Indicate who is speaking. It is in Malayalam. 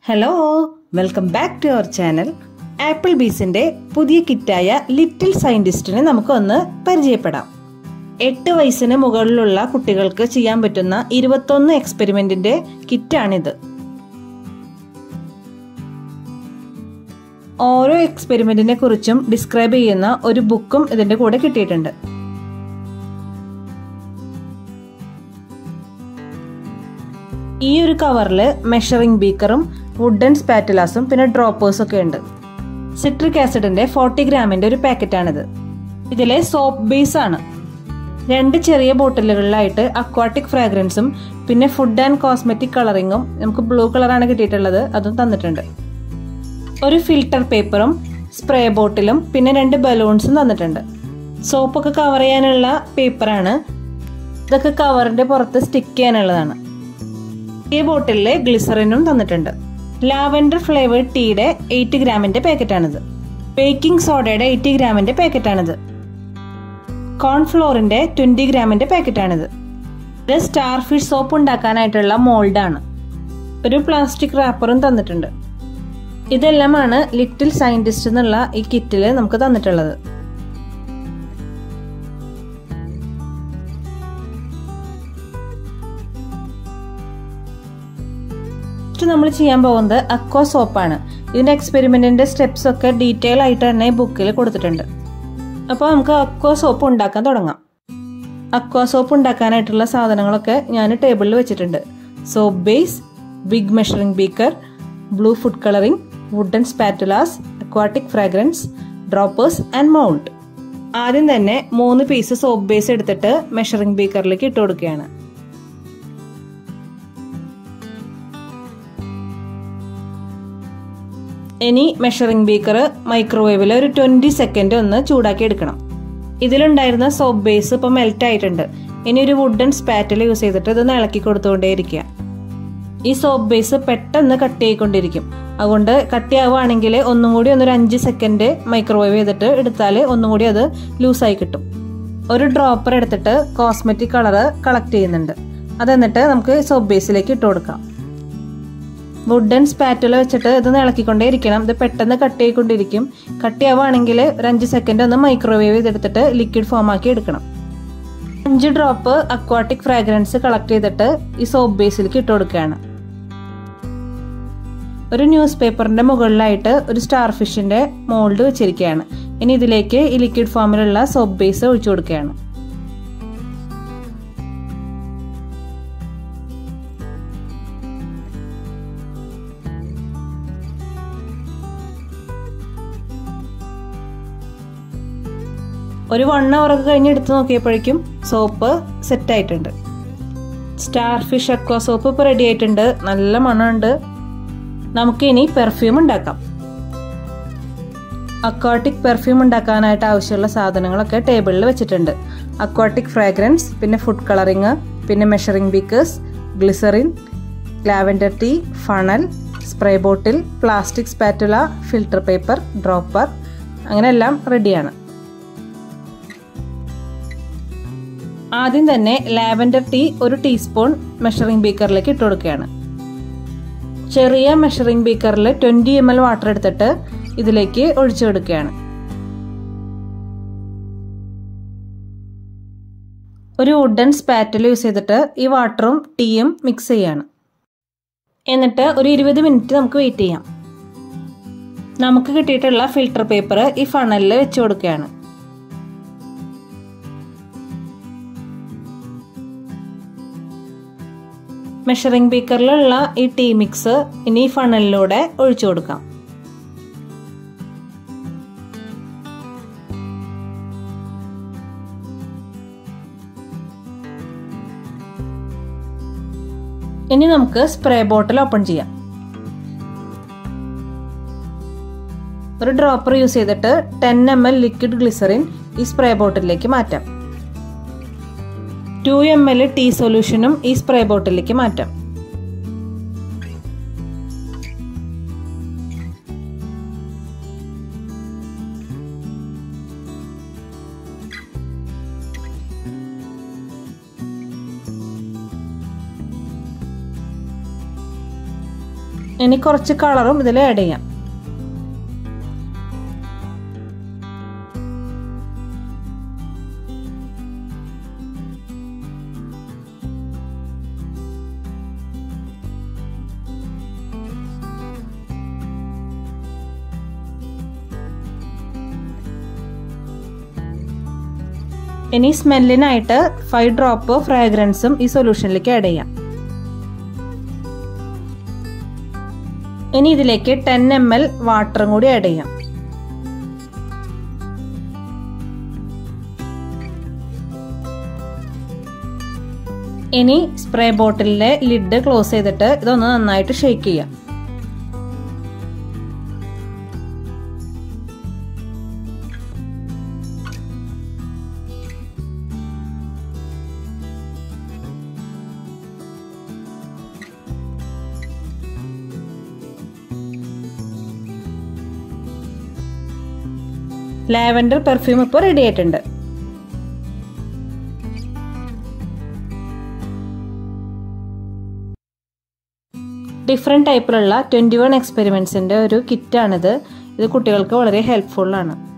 Speaker 1: hello welcome back to our channel apple ബീസിന്റെ പുതിയ കിറ്റായ ലിറ്റിൽ സയന്റിസ്റ്റിനെ നമുക്ക് ഒന്ന് പരിചയപ്പെടാം എട്ട് വയസ്സിന് മുകളിലുള്ള കുട്ടികൾക്ക് ചെയ്യാൻ പറ്റുന്ന ഇരുപത്തൊന്ന് എക്സ്പെരിമെന്റിന്റെ കിറ്റാണിത് ഓരോ എക്സ്പെരിമെന്റിനെ കുറിച്ചും ഡിസ്ക്രൈബ് ചെയ്യുന്ന ഒരു ബുക്കും ഇതിന്റെ കൂടെ കിട്ടിയിട്ടുണ്ട് ഈ ഒരു കവറിൽ മെഷറിംഗ് ബീക്കറും വുഡൻ സ്പാറ്റുലാസും പിന്നെ ഡ്രോപ്പേഴ്സും ഒക്കെ ഉണ്ട് സിട്രിക് ആസിഡിന്റെ ഫോർട്ടി ഗ്രാമിന്റെ ഒരു പാക്കറ്റാണിത് ഇതിലെ സോപ്പ് ബേസ് ആണ് രണ്ട് ചെറിയ ബോട്ടിലുകളിലായിട്ട് അക്വാട്ടിക് ഫ്രാഗ്രൻസും പിന്നെ ഫുഡ് ആൻഡ് കോസ്മെറ്റിക് കളറിങ്ങും നമുക്ക് ബ്ലൂ കളറാണ് കിട്ടിയിട്ടുള്ളത് അതും തന്നിട്ടുണ്ട് ഒരു ഫിൽട്ടർ പേപ്പറും സ്പ്രേ ബോട്ടിലും പിന്നെ രണ്ട് ബലൂൺസും തന്നിട്ടുണ്ട് സോപ്പൊക്കെ കവർ ചെയ്യാനുള്ള പേപ്പറാണ് ഇതൊക്കെ കവറിന്റെ പുറത്ത് സ്റ്റിക്ക് ചെയ്യാനുള്ളതാണ് ഈ ബോട്ടിലിൽ ഗ്ലിസറിനും തന്നിട്ടുണ്ട് ലാവൻഡർ ഫ്ലേവേർഡ് ടീയുടെ എയ്റ്റ് ഗ്രാമിന്റെ പാക്കറ്റാണിത് ബേക്കിംഗ് സോഡയുടെ എയ്റ്റി ഗ്രാമിന്റെ പാക്കറ്റാണിത് കോൺഫ്ലോറിന്റെ ട്വന്റി ഗ്രാമിന്റെ പാക്കറ്റാണിത് ഇത് സ്റ്റാർ ഫിഷ് സോപ്പ് ഉണ്ടാക്കാനായിട്ടുള്ള മോൾഡാണ് ഒരു പ്ലാസ്റ്റിക് റാപ്പറും തന്നിട്ടുണ്ട് ഇതെല്ലാമാണ് ലിറ്റിൽ സയന്റിസ്റ്റ് എന്നുള്ള ഈ കിറ്റിൽ നമുക്ക് തന്നിട്ടുള്ളത് നെക്സ്റ്റ് നമ്മൾ ചെയ്യാൻ പോകുന്നത് അക്വ സോപ്പാണ് ഇതിന്റെ എക്സ്പെരിമെന്റിന്റെ സ്റ്റെപ്സ് ഒക്കെ ഡീറ്റെയിൽ ആയിട്ട് തന്നെ ഈ ബുക്കിൽ കൊടുത്തിട്ടുണ്ട് അപ്പോൾ നമുക്ക് അക്വ സോപ്പ് ഉണ്ടാക്കാൻ തുടങ്ങാം അക്വ സോപ്പ് ഉണ്ടാക്കാനായിട്ടുള്ള സാധനങ്ങളൊക്കെ ഞാൻ ടേബിളിൽ വെച്ചിട്ടുണ്ട് soap base big measuring beaker blue food colouring wooden spatulas aquatic fragrance droppers and mould ആദ്യം തന്നെ മൂന്ന് പീസ് സോപ്പ് ബേസ് എടുത്തിട്ട് മെഷറിംഗ് ബീക്കറിലേക്ക് ഇട്ട് കൊടുക്കുകയാണ് ഇനി മെഷറിംഗ് ബീക്കർ മൈക്രോവേവിൽ ഒരു ട്വന്റി സെക്കൻഡ് ഒന്ന് ചൂടാക്കി എടുക്കണം ഇതിലുണ്ടായിരുന്ന സോപ്പ് ബേസ് ഇപ്പൊ മെൽറ്റ് ആയിട്ടുണ്ട് ഇനി ഒരു വുഡൻ സ്പാറ്റിൽ യൂസ് ചെയ്തിട്ട് ഇതൊന്ന് ഇളക്കി കൊടുത്തുകൊണ്ടേയിരിക്കുക ഈ സോപ്പ് ബേസ് പെട്ടെന്ന് കട്ടി ആയിക്കൊണ്ടിരിക്കും അതുകൊണ്ട് കട്ടിയാവുകയാണെങ്കിൽ ഒന്നും കൂടി ഒന്നൊരു അഞ്ച് സെക്കൻഡ് മൈക്രോവേവ് ചെയ്തിട്ട് എടുത്താൽ ഒന്നും കൂടി അത് ലൂസായി കിട്ടും ഒരു ഡ്രോപ്പർ എടുത്തിട്ട് കോസ്മെറ്റിക് കളറ് കളക്ട് ചെയ്യുന്നുണ്ട് അത് എന്നിട്ട് നമുക്ക് സോപ്പ് ബേസിലേക്ക് ഇട്ട് കൊടുക്കാം വുഡൻ സ്പാറ്റുല വെച്ചിട്ട് ഇത് ഇളക്കിക്കൊണ്ടേ ഇരിക്കണം ഇത് പെട്ടെന്ന് കട്ട് ചെയ്തുകൊണ്ടിരിക്കും കട്ടിയാവുകയാണെങ്കിൽ ഒരു അഞ്ച് സെക്കൻഡ് ഒന്ന് മൈക്രോവേവ് ചെയ്തെടുത്തിട്ട് ലിക്വിഡ് ഫോം ആക്കി എടുക്കണം അഞ്ച് ഡ്രോപ്പ് അക്വാട്ടിക് ഫ്രാഗ്രൻസ് കളക്ട് ചെയ്തിട്ട് ഈ സോപ്പ് ബേസിലേക്ക് ഇട്ട് കൊടുക്കുകയാണ് ഒരു ന്യൂസ് പേപ്പറിന്റെ മുകളിലായിട്ട് ഒരു സ്റ്റാർ ഫിഷിന്റെ മോൾഡ് വെച്ചിരിക്കുകയാണ് ഇനി ഇതിലേക്ക് ഈ ലിക്വിഡ് ഫോമിലുള്ള സോപ്പ് ബേസ് ഒഴിച്ചു കൊടുക്കുകയാണ് ഒരു വൺ അവർ ഒക്കെ കഴിഞ്ഞ് എടുത്ത് നോക്കിയപ്പോഴേക്കും സോപ്പ് സെറ്റ് ആയിട്ടുണ്ട് സ്റ്റാർ ഫിഷ് അക്വ സോപ്പ് ഇപ്പോൾ റെഡി ആയിട്ടുണ്ട് നല്ല മണമുണ്ട് നമുക്ക് ഇനി പെർഫ്യൂം ഉണ്ടാക്കാം അക്വാട്ടിക് പെർഫ്യൂം ഉണ്ടാക്കാനായിട്ട് ആവശ്യമുള്ള സാധനങ്ങളൊക്കെ ടേബിളിൽ വെച്ചിട്ടുണ്ട് അക്വാട്ടിക് ഫ്രാഗ്രൻസ് പിന്നെ ഫുഡ് കളറിങ് പിന്നെ measuring beakers glycerin lavender tea funnel spray bottle plastic spatula filter paper dropper അങ്ങനെ എല്ലാം റെഡിയാണ് ആദ്യം തന്നെ ലാവൻഡർ ടീ ഒരു ടീസ്പൂൺ മെഷറിംഗ് ബീക്കറിലേക്ക് ഇട്ട് കൊടുക്കുകയാണ് ചെറിയ മെഷറിംഗ് ബീക്കറിൽ ട്വന്റി എം എൽ വാട്ടർ എടുത്തിട്ട് ഇതിലേക്ക് ഒഴിച്ചു കൊടുക്കുകയാണ് ഒരു വുഡൻ സ്പാറ്റിൽ യൂസ് ചെയ്തിട്ട് ഈ വാട്ടറും ടീയും മിക്സ് ചെയ്യാണ് എന്നിട്ട് ഒരു ഇരുപത് മിനിറ്റ് നമുക്ക് വെയിറ്റ് ചെയ്യാം നമുക്ക് കിട്ടിയിട്ടുള്ള ഫിൽട്ടർ പേപ്പർ ഈ ഫണലിൽ വെച്ച് കൊടുക്കുകയാണ് മെഷറിംഗ് ബീക്കറിലുള്ള ഈ ടീ മിക്സ് ഇനി ഫണലിലൂടെ ഒഴിച്ചു കൊടുക്കാം ഇനി നമുക്ക് സ്പ്രേ ബോട്ടിൽ ഓപ്പൺ ചെയ്യാം ഒരു ഡ്രോപ്പർ യൂസ് ചെയ്തിട്ട് ten M L liquid glycerin ഈ സ്പ്രേ ബോട്ടിലേക്ക് മാറ്റാം ടു എം എൽ ടീ സൊല്യൂഷനും ഈ സ്പ്രേ ബോട്ടിലേക്ക് മാറ്റാം ഇനി കുറച്ച് കളറും ഇതിൽ ആഡ് ചെയ്യാം ഇനി സ്മെല്ലിനായിട്ട് ഫൈവ് ഡ്രോപ്പ് ഫ്രാഗ്രൻസും ഈ സൊല്യൂഷനിലേക്ക് ആഡ് ചെയ്യാം ഇനി ഇതിലേക്ക് ടെൻ എം എൽ വാട്ടറും കൂടി ആഡ് ചെയ്യാം ഇനി സ്പ്രേ ബോട്ടിലിലെ ലിഡ് ക്ലോസ് ചെയ്തിട്ട് ഇതൊന്ന് നന്നായിട്ട് ഷേക്ക് ചെയ്യാം ലാവൻഡർ പെർഫ്യൂം ഇപ്പോൾ റെഡി ആയിട്ടുണ്ട് ഡിഫറെൻറ്റ് ടൈപ്പിലുള്ള ട്വൻറ്റി വൺ എക്സ്പെരിമെൻറ്റ്സിൻ്റെ ഒരു കിറ്റാണിത് ഇത് കുട്ടികൾക്ക് വളരെ ഹെൽപ്ഫുള്ളാണ്